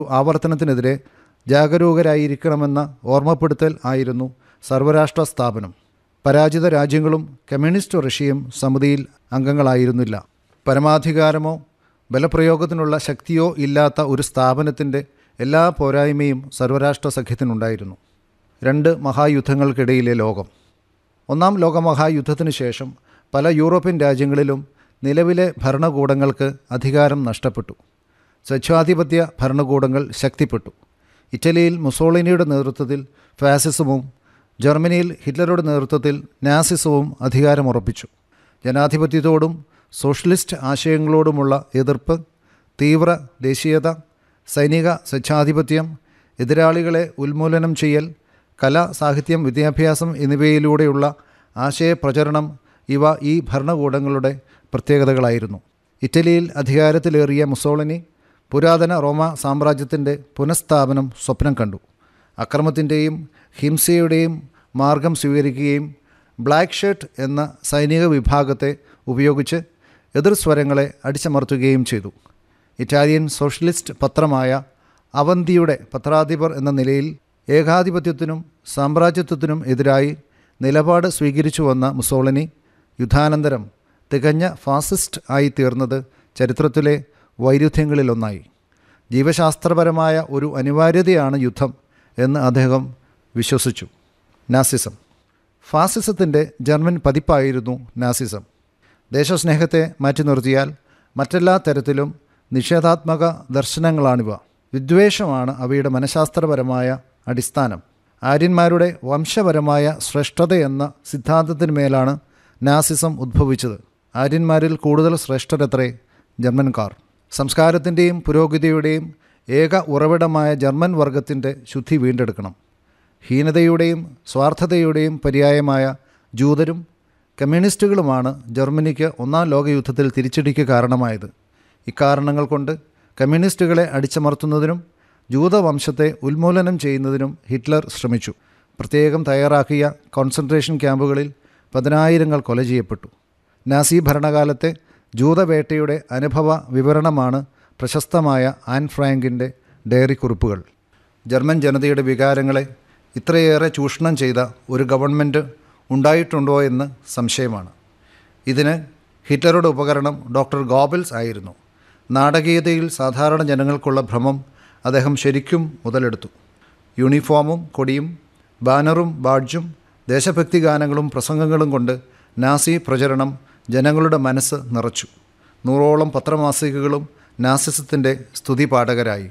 ആവർത്തനത്തിനെതിരെ ജാഗരൂകരായിരിക്കണമെന്ന ഓർമ്മപ്പെടുത്തൽ ആയിരുന്നു സർവരാഷ്ട്ര സ്ഥാപനം പരാജിത രാജ്യങ്ങളും കമ്മ്യൂണിസ്റ്റ് റഷ്യയും സമിതിയിൽ അംഗങ്ങളായിരുന്നില്ല പരമാധികാരമോ ബലപ്രയോഗത്തിനുള്ള ശക്തിയോ ഇല്ലാത്ത ഒരു സ്ഥാപനത്തിൻ്റെ എല്ലാ പോരായ്മയും സർവരാഷ്ട്ര സഖ്യത്തിനുണ്ടായിരുന്നു രണ്ട് മഹായുദ്ധങ്ങൾക്കിടയിലെ ലോകം ഒന്നാം ലോകമഹായുദ്ധത്തിനു ശേഷം പല യൂറോപ്യൻ രാജ്യങ്ങളിലും നിലവിലെ ഭരണകൂടങ്ങൾക്ക് അധികാരം നഷ്ടപ്പെട്ടു സ്വച്ഛാധിപത്യ ഭരണകൂടങ്ങൾ ശക്തിപ്പെട്ടു ഇറ്റലിയിൽ മുസോളിനിയുടെ നേതൃത്വത്തിൽ ഫാസിസവും ജർമ്മനിയിൽ ഹിറ്റ്ലറുടെ നേതൃത്വത്തിൽ നാസിസവും അധികാരമുറപ്പിച്ചു ജനാധിപത്യത്തോടും സോഷ്യലിസ്റ്റ് ആശയങ്ങളോടുമുള്ള എതിർപ്പ് തീവ്ര ദേശീയത സൈനിക സ്വച്ഛാധിപത്യം എതിരാളികളെ ഉന്മൂലനം ചെയ്യൽ കല സാഹിത്യം വിദ്യാഭ്യാസം എന്നിവയിലൂടെയുള്ള ആശയപ്രചരണം ഇവ ഈ ഭരണകൂടങ്ങളുടെ പ്രത്യേകതകളായിരുന്നു ഇറ്റലിയിൽ അധികാരത്തിലേറിയ മുസോളിനി പുരാതന റോമ സാമ്രാജ്യത്തിൻ്റെ പുനഃസ്ഥാപനം സ്വപ്നം കണ്ടു അക്രമത്തിൻ്റെയും ഹിംസയുടെയും മാർഗം സ്വീകരിക്കുകയും ബ്ലാക്ക് ഷർട്ട് എന്ന സൈനിക വിഭാഗത്തെ ഉപയോഗിച്ച് എതിർസ്വരങ്ങളെ അടിച്ചമർത്തുകയും ചെയ്തു ഇറ്റാലിയൻ സോഷ്യലിസ്റ്റ് പത്രമായ അവന്തിയുടെ പത്രാധിപർ എന്ന നിലയിൽ ഏകാധിപത്യത്തിനും സാമ്രാജ്യത്വത്തിനും എതിരായി നിലപാട് സ്വീകരിച്ചു വന്ന മുസോളിനി യുദ്ധാനന്തരം തികഞ്ഞ ഫാസിസ്റ്റ് ആയി തീർന്നത് ചരിത്രത്തിലെ വൈരുദ്ധ്യങ്ങളിലൊന്നായി ജീവശാസ്ത്രപരമായ ഒരു അനിവാര്യതയാണ് യുദ്ധം എന്ന് അദ്ദേഹം വിശ്വസിച്ചു നാസിസം ഫാസിസത്തിൻ്റെ ജർമ്മൻ പതിപ്പായിരുന്നു നാസിസം ദേശസ്നേഹത്തെ മാറ്റി നിർത്തിയാൽ മറ്റെല്ലാ തരത്തിലും നിഷേധാത്മക ദർശനങ്ങളാണിവ വിദ്വേഷമാണ് അവയുടെ മനഃശാസ്ത്രപരമായ അടിസ്ഥാനം ആര്യന്മാരുടെ വംശപരമായ ശ്രേഷ്ഠതയെന്ന സിദ്ധാന്തത്തിന്മേലാണ് നാസിസം ഉദ്ഭവിച്ചത് ആര്യന്മാരിൽ കൂടുതൽ ശ്രേഷ്ഠരത്രേ ജർമ്മൻകാർ സംസ്കാരത്തിൻ്റെയും പുരോഗതിയുടെയും ഏക ഉറവിടമായ ജർമ്മൻ വർഗത്തിൻ്റെ ശുദ്ധി വീണ്ടെടുക്കണം ഹീനതയുടെയും സ്വാർത്ഥതയുടെയും പര്യായമായ ജൂതരും കമ്മ്യൂണിസ്റ്റുകളുമാണ് ജർമ്മനിക്ക് ഒന്നാം ലോകയുദ്ധത്തിൽ തിരിച്ചടിക്ക് കാരണമായത് ഇക്കാരണങ്ങൾ കൊണ്ട് കമ്മ്യൂണിസ്റ്റുകളെ അടിച്ചമർത്തുന്നതിനും ജൂതവംശത്തെ ഉന്മൂലനം ചെയ്യുന്നതിനും ഹിറ്റ്ലർ ശ്രമിച്ചു പ്രത്യേകം തയ്യാറാക്കിയ കോൺസെൻട്രേഷൻ ക്യാമ്പുകളിൽ പതിനായിരങ്ങൾ കൊല ചെയ്യപ്പെട്ടു നാസി ഭരണകാലത്തെ ജൂതവേട്ടയുടെ അനുഭവ വിവരണമാണ് പ്രശസ്തമായ ആൻ ഫ്രാങ്കിൻ്റെ ഡയറി കുറിപ്പുകൾ ജർമ്മൻ ജനതയുടെ വികാരങ്ങളെ ഇത്രയേറെ ചൂഷണം ചെയ്ത ഒരു ഗവൺമെൻറ് ഉണ്ടായിട്ടുണ്ടോ എന്ന് സംശയമാണ് ഇതിന് ഹിറ്റ്ലറുടെ ഉപകരണം ഡോക്ടർ ഗോബൽസ് ആയിരുന്നു നാടകീയതയിൽ സാധാരണ ജനങ്ങൾക്കുള്ള ഭ്രമം അദ്ദേഹം ശരിക്കും മുതലെടുത്തു യൂണിഫോമും കൊടിയും ബാനറും ബാഡ്ജും ദേശഭക്തി ഗാനങ്ങളും പ്രസംഗങ്ങളും കൊണ്ട് നാസി പ്രചരണം ജനങ്ങളുടെ മനസ്സ് നിറച്ചു നൂറോളം പത്രമാസികകളും നാസിസത്തിൻ്റെ സ്തുതി പാഠകരായി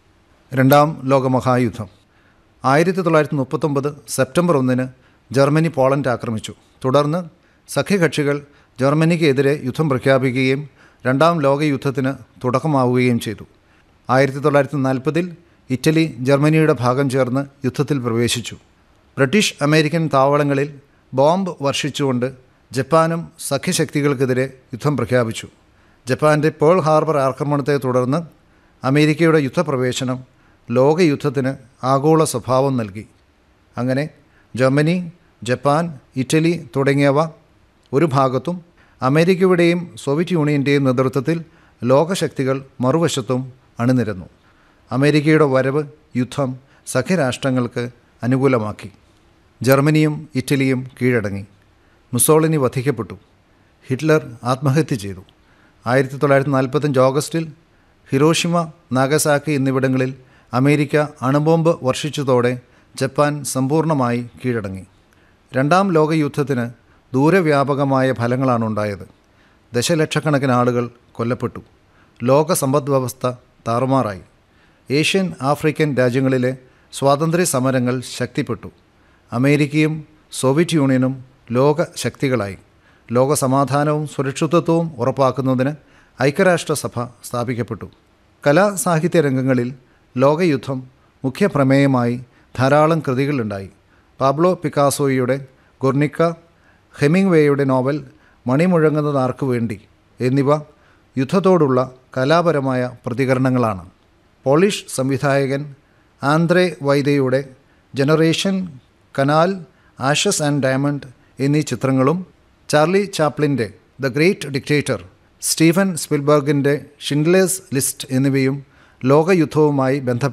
രണ്ടാം ലോകമഹായുദ്ധം ആയിരത്തി തൊള്ളായിരത്തി മുപ്പത്തൊമ്പത് സെപ്റ്റംബർ ഒന്നിന് ജർമ്മനി പോളണ്ട് ആക്രമിച്ചു തുടർന്ന് സഖ്യകക്ഷികൾ ജർമ്മനിക്കെതിരെ യുദ്ധം പ്രഖ്യാപിക്കുകയും രണ്ടാം ലോകയുദ്ധത്തിന് തുടക്കമാവുകയും ചെയ്തു ആയിരത്തി തൊള്ളായിരത്തി നാൽപ്പതിൽ ഇറ്റലി ജർമ്മനിയുടെ ഭാഗം ചേർന്ന് യുദ്ധത്തിൽ പ്രവേശിച്ചു ബ്രിട്ടീഷ് അമേരിക്കൻ താവളങ്ങളിൽ ബോംബ് വർഷിച്ചുകൊണ്ട് ജപ്പാനും സഖ്യശക്തികൾക്കെതിരെ യുദ്ധം പ്രഖ്യാപിച്ചു ജപ്പാൻ്റെ പേൾ ഹാർബർ ആക്രമണത്തെ തുടർന്ന് അമേരിക്കയുടെ യുദ്ധപ്രവേശനം ലോകയുദ്ധത്തിന് ആഗോള സ്വഭാവം നൽകി അങ്ങനെ ജർമ്മനി ജപ്പാൻ ഇറ്റലി തുടങ്ങിയവ ഒരു ഭാഗത്തും അമേരിക്കയുടെയും സോവിയറ്റ് യൂണിയൻ്റെയും നേതൃത്വത്തിൽ ലോകശക്തികൾ മറുവശത്തും അണിനിരന്നു അമേരിക്കയുടെ വരവ് യുദ്ധം സഖ്യരാഷ്ട്രങ്ങൾക്ക് അനുകൂലമാക്കി ജർമ്മനിയും ഇറ്റലിയും കീഴടങ്ങി മുസോളിനി വധിക്കപ്പെട്ടു ഹിറ്റ്ലർ ആത്മഹത്യ ചെയ്തു ആയിരത്തി തൊള്ളായിരത്തി നാൽപ്പത്തഞ്ച് ഓഗസ്റ്റിൽ ഹിരോഷിമ നാഗസാക്കി എന്നിവിടങ്ങളിൽ അമേരിക്ക അണുബോംബ് വർഷിച്ചതോടെ ജപ്പാൻ സമ്പൂർണ്ണമായി കീഴടങ്ങി രണ്ടാം ലോകയുദ്ധത്തിന് ദൂരവ്യാപകമായ ഫലങ്ങളാണ് ഉണ്ടായത് ദശലക്ഷക്കണക്കിന് ആളുകൾ കൊല്ലപ്പെട്ടു ലോക സമ്പദ് വ്യവസ്ഥ താറുമാറായി ഏഷ്യൻ ആഫ്രിക്കൻ രാജ്യങ്ങളിലെ സ്വാതന്ത്ര്യ സമരങ്ങൾ ശക്തിപ്പെട്ടു അമേരിക്കയും സോവിയറ്റ് യൂണിയനും ലോക ശക്തികളായി ലോക സമാധാനവും സുരക്ഷിതത്വവും ഉറപ്പാക്കുന്നതിന് ഐക്യരാഷ്ട്രസഭ സ്ഥാപിക്കപ്പെട്ടു കലാ സാഹിത്യ രംഗങ്ങളിൽ ലോകയുദ്ധം മുഖ്യ പ്രമേയമായി ധാരാളം കൃതികളുണ്ടായി പാബ്ലോ പിക്കാസോയുടെ ഗുർണിക്ക ഹെമിംഗ്വേയുടെ നോവൽ മണിമുഴങ്ങുന്നത് ആർക്കു വേണ്ടി എന്നിവ യുദ്ധത്തോടുള്ള കലാപരമായ പ്രതികരണങ്ങളാണ് പോളിഷ് സംവിധായകൻ ആന്ത്രേ വൈദയുടെ generation Kanal ashes and diamond എന്നീ ചിത്രങ്ങളും ചാർലി ചാപ്ലിൻ്റെ ദ ഗ്രേറ്റ് ഡിക്റ്റേറ്റർ സ്റ്റീഫൻ സ്പിൽബർഗിൻ്റെ ഷിൻഡ്ലേഴ്സ് ലിസ്റ്റ് എന്നിവയും ലോകയുദ്ധവുമായി ബന്ധപ്പെട്ട